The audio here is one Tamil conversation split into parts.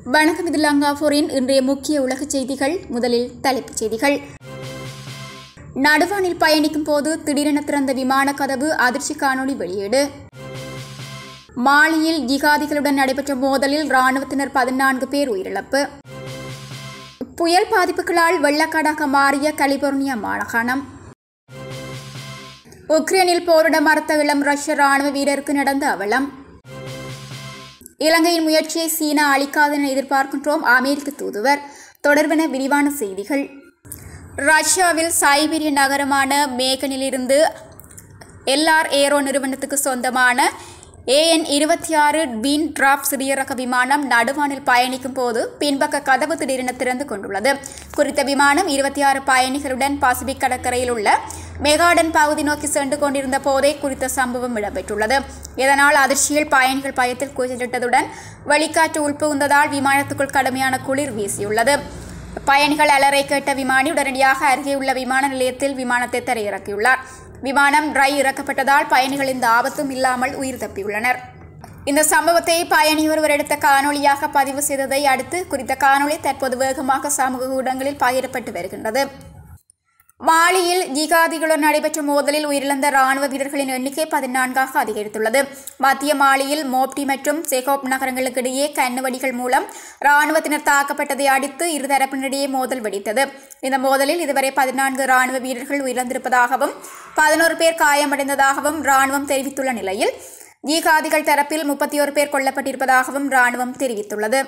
வணக்கம் இது லங்காபோரின் இன்றைய முக்கிய உலகச் செய்திகள் முதலில் தலைப்புச் செய்திகள் நடுவானில் பயணிக்கும் போது திடீரென திறந்த விமான கதவு அதிர்ச்சி காணொளி வெளியீடு மாலியில் ஜிகாதிகளுடன் நடைபெற்ற மோதலில் ராணுவத்தினர் பதினான்கு பேர் உயிரிழப்பு புயல் பாதிப்புகளால் வெள்ளக்காடாக மாறிய கலிபோர்னியா மாகாணம் உக்ரைனில் போரிட மறுத்த இளம் ரஷ்ய ராணுவ வீரருக்கு நடந்த அவலம் இலங்கையின் முயற்சியை சீனா அளிக்காது என எதிர்பார்க்கின்றோம் அமெரிக்க தூதுவர் தொடர்பென விரிவான செய்திகள் ரஷ்யாவில் சைபீரிய நகரமான மேகனிலிருந்து எல்ஆர் ஏரோ நிறுவனத்துக்கு சொந்தமான ஏஎன் இருபத்தி ஆறு பீன் டிராப் சிறிய ரக விமானம் நடுவானில் பயணிக்கும் போது பின்பக்க கதவு திடீரென திறந்து கொண்டுள்ளது குறித்த விமானம் இருபத்தி ஆறு பயணிகளுடன் பசிபிக் கடற்கரையில் உள்ள மெகாடன் பகுதி நோக்கி சென்று கொண்டிருந்த போதே குறித்த சம்பவம் இடம்பெற்றுள்ளது இதனால் அதிர்ச்சியில் பயணிகள் பயத்தில் கூச்சலிட்டதுடன் வெளிக்காற்று உள்புகுந்ததால் விமானத்துக்குள் கடுமையான குளிர் வீசியுள்ளது பயணிகள் அலறை கேட்ட விமானி உடனடியாக அருகே உள்ள விமான நிலையத்தில் விமானத்தை தரையிறக்கியுள்ளார் விமானம் ட்ரை இறக்கப்பட்டதால் பயணிகள் இந்த ஆபத்தும் இல்லாமல் உயிர் தப்பியுள்ளனர் இந்த சம்பவத்தை பயணி ஒருவர் எடுத்த காணொலியாக பதிவு செய்ததை அடுத்து குறித்த காணொலி தற்போது வேகமாக சமூக ஊடகங்களில் பகிரப்பட்டு வருகின்றது மாலியில் ஜிகாதிகளுடன் நடைபெற்ற மோதலில் உயிரிழந்த ராணுவ வீரர்களின் எண்ணிக்கை பதினான்காக அதிகரித்துள்ளது மத்திய மாலியில் மோப்டி மற்றும் செகோப் நகரங்களுக்கிடையே கண்ணுவடிகள் மூலம் ராணுவத்தினர் தாக்கப்பட்டதை அடுத்து இருதரப்பினரிடையே மோதல் வெடித்தது இந்த மோதலில் இதுவரை பதினான்கு ராணுவ வீரர்கள் உயிரிழந்திருப்பதாகவும் பதினோரு பேர் காயமடைந்ததாகவும் ராணுவம் தெரிவித்துள்ள நிலையில் ஜிகாதிகள் தரப்பில் முப்பத்தி ஒரு பேர் கொல்லப்பட்டிருப்பதாகவும் ராணுவம் தெரிவித்துள்ளது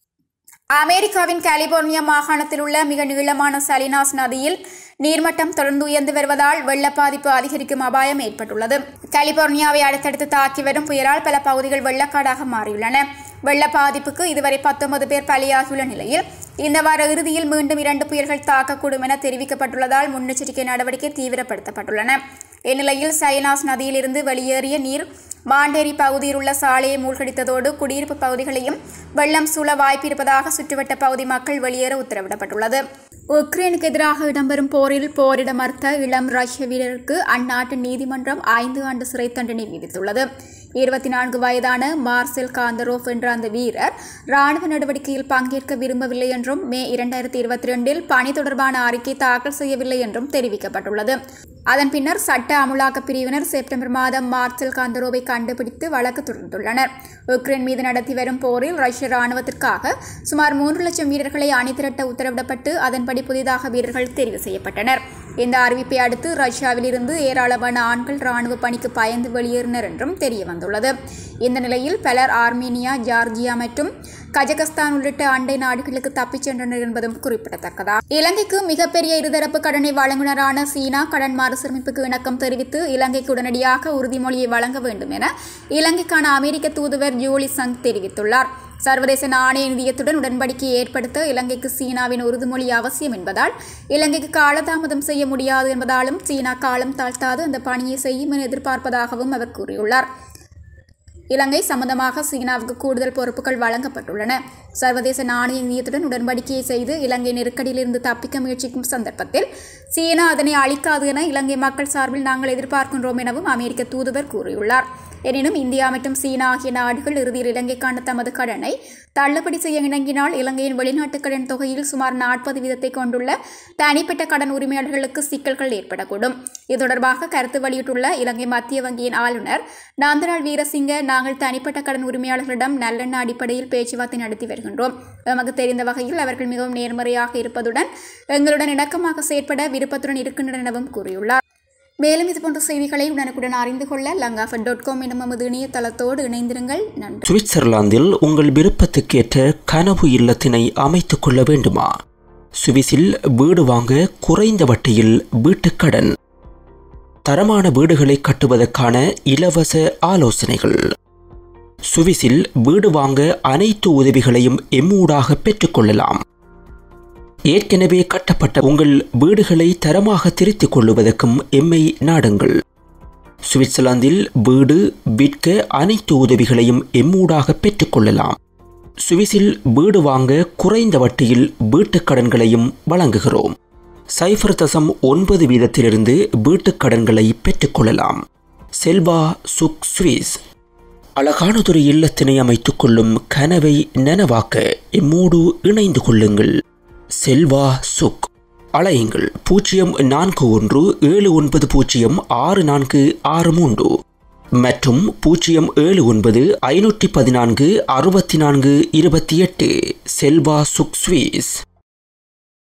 அமெரிக்காவின் கலிபோர்னியா மாகாணத்தில் உள்ள மிக நீளமான சலினாஸ் நதியில் நீர்மட்டம் தொடர்ந்து உயர்ந்து வருவதால் வெள்ள பாதிப்பு அதிகரிக்கும் அபாயம் ஏற்பட்டுள்ளது கலிபோர்னியாவை அடுத்தடுத்து தாக்கி வரும் புயலால் பல பகுதிகள் வெள்ளக்காடாக மாறியுள்ளன வெள்ள பாதிப்புக்கு இதுவரை பத்தொன்பது பேர் பலியாகியுள்ள நிலையில் இந்த வார இறுதியில் மீண்டும் இரண்டு புயல்கள் தாக்கக்கூடும் என தெரிவிக்கப்பட்டுள்ளதால் முன்னெச்சரிக்கை நடவடிக்கை தீவிரப்படுத்தப்பட்டுள்ளன இந்நிலையில் சைனாஸ் நதியிலிருந்து வெளியேறிய நீர் மாண்டேரி பகுதியில் உள்ள சாலையை மூழ்கடித்ததோடு குடியிருப்பு பகுதிகளையும் வெள்ளம் சூழ வாய்ப்பிருப்பதாக சுற்றுவட்ட பகுதி மக்கள் வெளியேற உத்தரவிடப்பட்டுள்ளது உக்ரைனுக்கு எதிராக இடம்பெறும் போரில் போரிட மறுத்த இளம் ரஷ்ய வீரருக்கு அந்நாட்டு நீதிமன்றம் ஐந்து ஆண்டு சிறை தண்டனை விதித்துள்ளது இருபத்தி நான்கு வயதான மார்செல் காந்தரோஃப் என்ற அந்த வீரர் ராணுவ நடவடிக்கையில் பங்கேற்க விரும்பவில்லை என்றும் மே இரண்டாயிரத்தி இருபத்தி ரெண்டில் பணி தொடர்பான அறிக்கை தாக்கல் செய்யவில்லை என்றும் தெரிவிக்கப்பட்டுள்ளது அதன் பின்னர் சட்ட அமுலாக்க பிரிவினர் செப்டம்பர் மாதம் மார்செல் காந்தரோவை கண்டுபிடித்து வழக்கு தொடர்ந்துள்ளனர் உக்ரைன் மீது நடத்தி வரும் போரில் ரஷ்ய ராணுவத்திற்காக சுமார் மூன்று லட்சம் வீரர்களை அணிதிரட்ட உத்தரவிடப்பட்டு அதன்படி புதிதாக வீரர்கள் தெரிவு செய்யப்பட்டனர் இந்த அறிவிப்பை அடுத்து ரஷ்யாவில் இருந்து ஏராளமான ஆண்கள் ராணுவ பணிக்கு பயந்து வெளியேறினர் என்றும் தெரிய வந்துள்ளது இந்த நிலையில் பலர் ஆர்மீனியா ஜார்ஜியா மற்றும் கஜகஸ்தான் உள்ளிட்ட அண்டை நாடுகளுக்கு தப்பிச் சென்றனர் என்பதும் குறிப்பிடத்தக்கதா இலங்கைக்கு மிகப்பெரிய இருதரப்பு கடனை வழங்குனரான சீனா கடன் மறுசீரமைப்புக்கு இணக்கம் தெரிவித்து இலங்கைக்கு உடனடியாக உறுதிமொழியை வழங்க வேண்டும் என இலங்கைக்கான அமெரிக்க தூதுவர் ஜூலி சங் தெரிவித்துள்ளார் சர்வதேச நாணய நிதியத்துடன் உடன்படிக்கையை ஏற்படுத்த இலங்கைக்கு சீனாவின் உறுதிமொழி அவசியம் என்பதால் இலங்கைக்கு காலதாமதம் செய்ய முடியாது என்பதாலும் சீனா காலம் தாழ்த்தாது அந்த பணியை செய்யும் என எதிர்பார்ப்பதாகவும் அவர் கூறியுள்ளார் இலங்கை சம்பந்தமாக சீனாவுக்கு கூடுதல் பொறுப்புகள் வழங்கப்பட்டுள்ளன சர்வதேச நாணய நிதியத்துடன் உடன்படிக்கையை செய்து இலங்கை நெருக்கடியிலிருந்து தப்பிக்க முயற்சிக்கும் சந்தர்ப்பத்தில் சீனா அதனை அளிக்காது என இலங்கை மக்கள் சார்பில் நாங்கள் எதிர்பார்க்கின்றோம் எனவும் அமெரிக்க தூதுவர் கூறியுள்ளார் எனினும் இந்தியா மற்றும் சீனா ஆகிய நாடுகள் இறுதியில் இலங்கைக்கான தமது கடனை தள்ளுபடி செய்ய இணங்கினால் இலங்கையின் வெளிநாட்டு கடன் தொகையில் சுமார் நாற்பது வீதத்தை கொண்டுள்ள தனிப்பட்ட கடன் உரிமையாளர்களுக்கு சிக்கல்கள் ஏற்படக்கூடும் இது தொடர்பாக கருத்து வெளியிட்டுள்ள இலங்கை மத்திய வங்கியின் ஆளுநர் நாந்தராள் வீரசிங்க நாங்கள் தனிப்பட்ட கடன் உரிமையாளர்களிடம் நல்லெண்ண அடிப்படையில் பேச்சுவார்த்தை நடத்தி வருகின்றோம் எமக்கு தெரிந்த வகையில் அவர்கள் மிகவும் நேர்மறையாக இருப்பதுடன் எங்களுடன் இணக்கமாக செயற்பட விருப்பத்துடன் இருக்கின்றனர் எனவும் கூறியுள்ளார் மேலும் இதுபோன்ற செய்திகளை உடனுக்குடன் அறிந்து கொள்ள லங்காஃபட் டாட் காம் எனும் நமது இணையதளத்தோடு இணைந்திருங்கள் நன்றி சுவிட்சர்லாந்தில் உங்கள் விருப்பத்துக்கேற்ற கனவு இல்லத்தினை அமைத்துக் கொள்ள வேண்டுமா சுவிஸில் வீடு வாங்க குறைந்த வட்டியில் வீட்டுக்கடன் தரமான வீடுகளை கட்டுவதற்கான இலவச ஆலோசனைகள் சுவிஸில் வீடு வாங்க அனைத்து உதவிகளையும் எம்மூடாக பெற்றுக்கொள்ளலாம் ஏற்கனவே கட்டப்பட்ட உங்கள் வீடுகளை தரமாக திருத்திக் கொள்ளுவதற்கும் எம்மை நாடுங்கள் சுவிட்சர்லாந்தில் வீடு விற்க அனைத்து உதவிகளையும் எம்மூடாக பெற்றுக்கொள்ளலாம் சுவிஸில் வீடு வாங்க குறைந்த வட்டியில் வீட்டுக் கடன்களையும் வழங்குகிறோம் சைஃபர் தசம் ஒன்பது வீதத்திலிருந்து வீட்டுக் கடன்களை பெற்றுக்கொள்ளலாம் செல்வா சுக் சுவிஸ் அழகானதொரு இல்லத்தினை அமைத்துக் கொள்ளும் கனவை நனவாக்க இம்மோடு இணைந்து கொள்ளுங்கள் செல்வா சுக் அலையுங்கள் பூஜ்ஜியம் நான்கு ஒன்று ஏழு ஒன்பது பூஜ்ஜியம் ஆறு நான்கு ஆறு மூன்று மற்றும் பூஜ்ஜியம் ஏழு ஒன்பது ஐநூற்றி பதினான்கு அறுபத்தி நான்கு இருபத்தி எட்டு செல்வா சுக் ஸ்வீஸ்